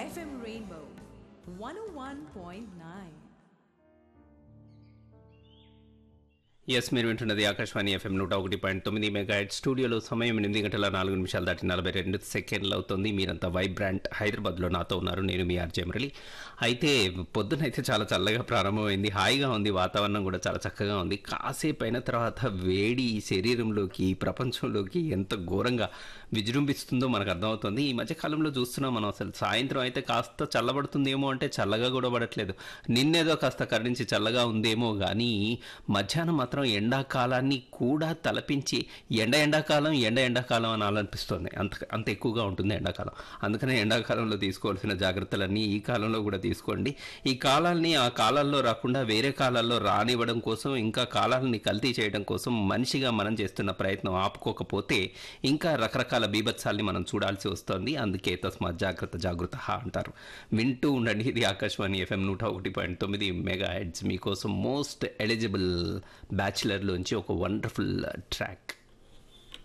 FM Rainbow 101.9. Yes మీరు వింటున్నది Akashvani FM నూట ఒకటి పాయింట్ తొమ్మిది మెగా స్టూడియోలో సమయం ఎనిమిది గంటల నాలుగు నిమిషాలు దాటి నలభై రెండు సెకండ్లు అవుతుంది మీరంతా వైబ్రాంట్ హైదరాబాద్లో నాతో ఉన్నారు నేను మీ ఆర్జే మురళి అయితే పొద్దునైతే చాలా చల్లగా ప్రారంభమైంది హాయిగా ఉంది వాతావరణం కూడా చాలా చక్కగా ఉంది కాసేపు అయిన తర్వాత వేడి ఈ శరీరంలోకి ఈ ప్రపంచంలోకి ఎంత ఘోరంగా విజృంభిస్తుందో మనకు అర్థమవుతుంది ఈ మధ్య కాలంలో చూస్తున్నాం మనం అసలు సాయంత్రం అయితే కాస్త చల్లబడుతుందేమో అంటే చల్లగా కూడా పడట్లేదు నిన్నేదో కాస్త కరుణించి చల్లగా ఉందేమో కానీ మధ్యాహ్నం మాత్రం ఎండాకాలాన్ని కూడా తలపించి ఎండ ఎండాకాలం ఎండ ఎండాకాలం అని అనిపిస్తుంది అంత అంత ఎక్కువగా ఉంటుంది ఎండాకాలం అందుకనే ఎండాకాలంలో తీసుకోవాల్సిన జాగ్రత్తలన్నీ ఈ కాలంలో కూడా తీసుకోండి ఈ కాలాల్ని ఆ కాలాల్లో రాకుండా వేరే కాలాల్లో రానివ్వడం కోసం ఇంకా కాలాలని కల్తీ చేయడం కోసం మనిషిగా మనం చేస్తున్న ప్రయత్నం ఆపుకోకపోతే ఇంకా రకరకాల బీభత్సాల్ని మనం చూడాల్సి వస్తుంది అందుకే తస్మాత్ జాగ్రత్త జాగృత అంటారు వింటూ ఉండండి ఇది ఆకాశవాణి ఎఫ్ఎం నూట ఒకటి పాయింట్ తొమ్మిది మెగా హెడ్స్ మీకోసం మోస్ట్ ఎలిజిబుల్ బ్యాచులర్లోంచి ఒక వండర్ఫుల్ ట్రాక్